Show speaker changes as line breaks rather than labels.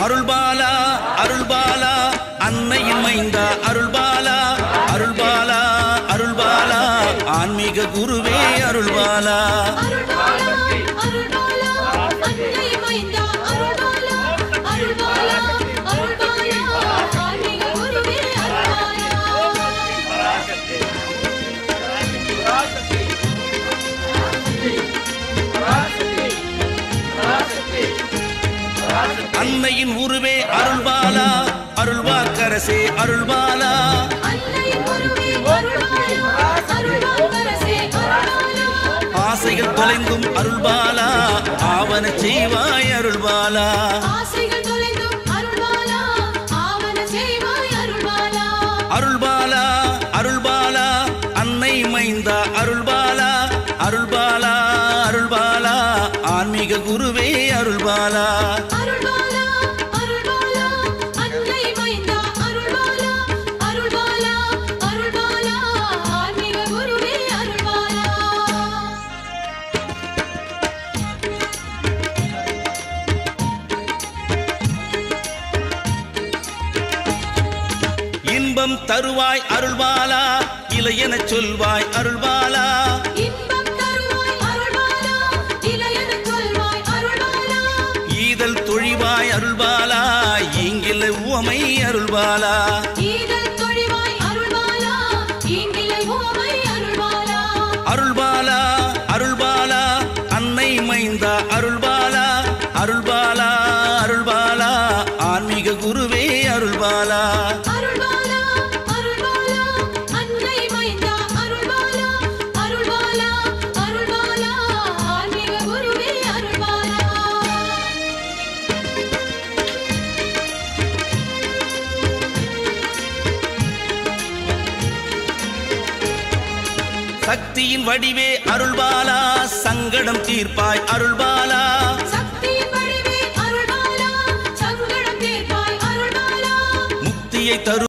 அருள்பாலா அருள்பாலா அன்னையின் மைந்தா அருள்பாலா அருள்பாலா அருள்பாலா ஆன்மீக குருவே அருள்பாலா
அருள்பாலா அருள்பாலா அன்னை மைந்தா அருள்பாலா அருள்பாலா அருள்பாலா ஆன்மீக குருவே அருள்பாலா
அன்னையின் உருவே அருள்பாலா அருள்வாக்கரசே அருள்பாலா
அன்னையின் குருவே அருள்பாலா அருள்வாக்கரசே அருள்பாலா
ஆசைகள் தொலைந்தும் அருள்பாலா ஆவன செய்வாய் அருள்பாலா
ஆசைகள் தொலைந்தும் அருள்பாலா ஆவன செய்வாய் அருள்பாலா
அருள்பாலா அருள்பாலா அன்னை மைந்தா அருள்பாலா அருள்பாலா அருள்பாலா ஆன்மீக குருவே அருள்பாலா
அருள்பாலா அருள்பாலா அன்னை மைந்தா அருள்பாலா அருள்பாலா அருள்பாலா ஆன்மீக குருவே அருள்பாலா
இன்பம் தருவாய் அருள்பாலா இளையெனச் சொல்வாய் அருள்பாலா
இன்பம் தருவாய் அருள்பாலா இளையனச் சொல்வாய் அருள்பாலா
ஈதல் தொழிவாய் அருள்பாலா இங்கில உவமை அருள்பாலா
ஈதல் தொழிவாய் அருள்பாலா ஈங்கிலை ஓமை அருள்பாலா
அருள்பாலா அருள்பாலா அன்னை மைந்தா அருள்பாலா அருள்பாலா அருள்பாலா ஆன்மீக குருவே அருள்பாலா
அருள்பாலா அருள்பாலா அன்னை மைந்தா அருள்பாலா அருள்பாலா அருள்பாலா ஆன்மீக குருவே அருள்பாலா
சக்தியின் வடிவே அருள்பாலா சங்கடம் தீர்ப்பாய் அருள்பாலா
சக்தியின் வடிவே அருள்பாலா சங்கடம் தீர்ப்பாய் அருள்பாலா
முக்தியை தரு